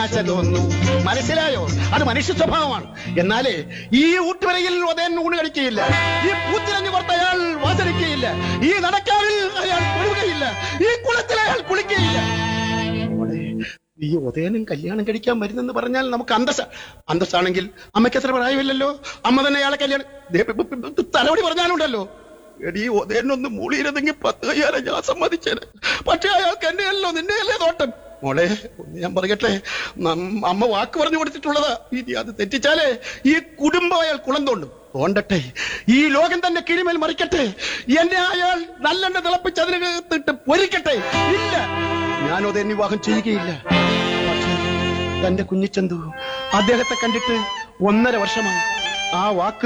ആശ തോന്നുന്നു മനസ്സിലായോ അത് മനുഷ്യ സ്വഭാവമാണ് എന്നാലേ ഈ ഊട്ടുവരയിൽ ഉദയൻ ഊണ് കഴിക്കുകയില്ല ഈ പൂത്തിരഞ്ഞു പുറത്ത് അയാൾ വാസനിക്കുകയില്ല ഈ നടക്കാവിൽ അയാൾ കൊഴുകയില്ല ഈ കുളത്തിൽ അയാൾ കുളിക്കുകയില്ല മോളെ, ഈ ഉദയനും കല്യാണം കഴിക്കാൻ വരുന്നെന്ന് പറഞ്ഞാൽ നമുക്ക് അന്തസ്സ അന്തസ്സാണെങ്കിൽ അമ്മയ്ക്ക് അത്ര പ്രായമില്ലല്ലോ അമ്മ തന്നെ അയാളെ കല്യാണം ദേ, ബ- ബ- ബ- തലവടി പറഞ്ഞാലുണ്ടല്ലോ എടീ ഉദയനൊന്ന് മൂളിയിരുന്നെങ്കിൽ പത്ത് കയ്യാലെ ഞാൻ സമ്മതിച്ചേനെ പക്ഷേ അയാൾക്ക് എന്നെയല്ലോ നിന്നെയല്ലേ തോട്ടം മോളെ ഒന്ന് ഞാൻ പറയട്ടെ നം- അമ്മ വാക്ക് പറഞ്ഞു കൊടുത്തിട്ടുള്ളതാ ഇനി അത് തെറ്റിച്ചാലേ ഈ കുടുംബം അയാൾ കുളം തോണ്ടും തോണ്ടട്ടെ ഈ ലോകം തന്നെ കിഴിമേൽ മറിക്കട്ടെ എന്നെ അയാൾ നല്ലെണ്ണ തിളപ്പിച്ച് അതിനകത്തിട്ട് പൊരിക്കട്ടെ ഇല്ല ഞാൻ ഉദയൻ വിവാഹം ചെയ്യുകയില്ല പക്ഷേ തന്റെ കുഞ്ഞിച്ചന്തു അദ്ദേഹത്തെ കണ്ടിട്ട് ഒന്നര വർഷമായി ആ വാക്ക്